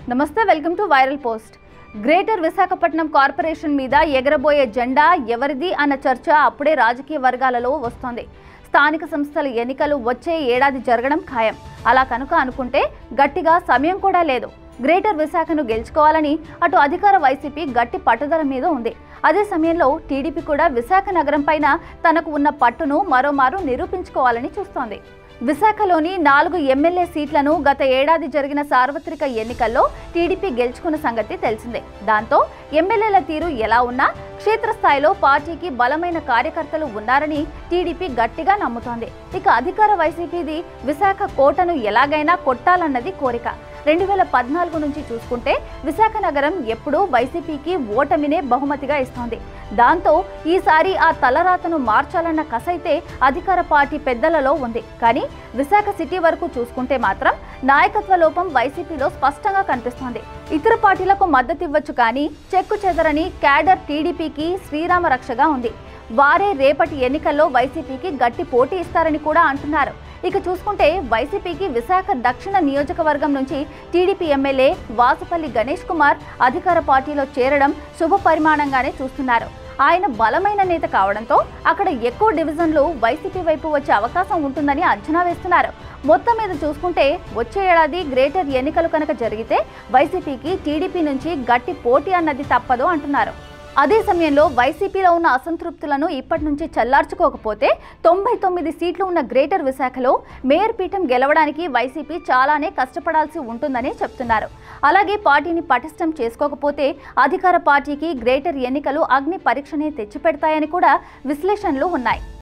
నమస్తే welcome to viral post greater Visakhapatnam corporation మీద ఎగరబోయే జెండా ఎవరిది అన్న చర్చ అప్పుడే రాజకీయ వర్గాలలో వస్తోంది స్థానిక సంస్థల ఎన్నికలు వచ్చే ఏడాది జరగడం ఖాయం అలా కనుక అనుకుంటే గట్టిగా సమయం కూడా లేదు గ్రేటర్ విశాఖను గెలుచుకోవాలని అటు అధికార వైసీపీ గట్టి పట్టుదల మీద ఉంది అదే సమయంలో టీడీపీ కూడా విశాఖ నగరం పైన తనకు ఉన్న పట్టును మరోమారు నిరూపించుకోవాలని చూస్తోంది విశాఖలోని నాలుగు ఎమ్మెల్యే సీట్లను గత ఏడాది జరిగిన సార్వత్రిక ఎన్నికల్లో టీడీపీ గెలుచుకున్న సంగతి తెలిసిందే దాంతో ఎమ్మెల్యేల తీరు ఎలా ఉన్నా క్షేత్రస్థాయిలో పార్టీకి బలమైన కార్యకర్తలు ఉన్నారని టీడీపీ గట్టిగా నమ్ముతోంది ఇక అధికార వైసీపీది విశాఖ కోటను ఎలాగైనా కొట్టాలన్నది కోరిక రెండు వేల పద్నాలుగు నుంచి చూసుకుంటే విశాఖ నగరం ఎప్పుడూ వైసీపీకి ఓటమినే బహుమతిగా ఇస్తోంది దాంతో ఈసారి ఆ తలరాతను మార్చాలన్న కసైతే అధికార పార్టీ పెద్దలలో ఉంది కానీ విశాఖ సిటీ వరకు చూసుకుంటే మాత్రం నాయకత్వ లోపం వైసీపీలో స్పష్టంగా కనిపిస్తోంది ఇతర పార్టీలకు మద్దతు ఇవ్వచ్చు కానీ చెక్కు చెదరని క్యాడర్ టీడీపీకి శ్రీరామ రక్షగా ఉంది వారే రేపటి ఎన్నికల్లో వైసీపీకి గట్టి పోటీ ఇస్తారని కూడా అంటున్నారు ఇక చూసుకుంటే వైసీపీకి విశాఖ దక్షిణ నియోజకవర్గం నుంచి టీడీపీ ఎమ్మెల్యే వాసుపల్లి గణేష్ కుమార్ అధికార పార్టీలో చేరడం శుభ పరిమాణంగానే చూస్తున్నారు ఆయన బలమైన నేత కావడంతో అక్కడ ఎక్కువ డివిజన్లు వైసీపీ వైపు వచ్చే అవకాశం ఉంటుందని అంచనా వేస్తున్నారు మొత్తం మీద చూసుకుంటే వచ్చే ఏడాది గ్రేటర్ ఎన్నికలు కనుక జరిగితే వైసీపీకి టీడీపీ నుంచి గట్టి పోటీ అన్నది తప్పదు అంటున్నారు అదే సమయంలో వైసీపీలో ఉన్న అసంతృప్తులను ఇప్పటి నుంచి చల్లార్చుకోకపోతే తొంభై తొమ్మిది సీట్లు ఉన్న గ్రేటర్ విశాఖలో మేయర్ పీఠం గెలవడానికి వైసీపీ చాలానే కష్టపడాల్సి ఉంటుందని చెప్తున్నారు అలాగే పార్టీని పటిష్టం చేసుకోకపోతే అధికార పార్టీకి గ్రేటర్ ఎన్నికలు అగ్ని పరీక్షనే తెచ్చిపెడతాయని కూడా విశ్లేషణలు ఉన్నాయి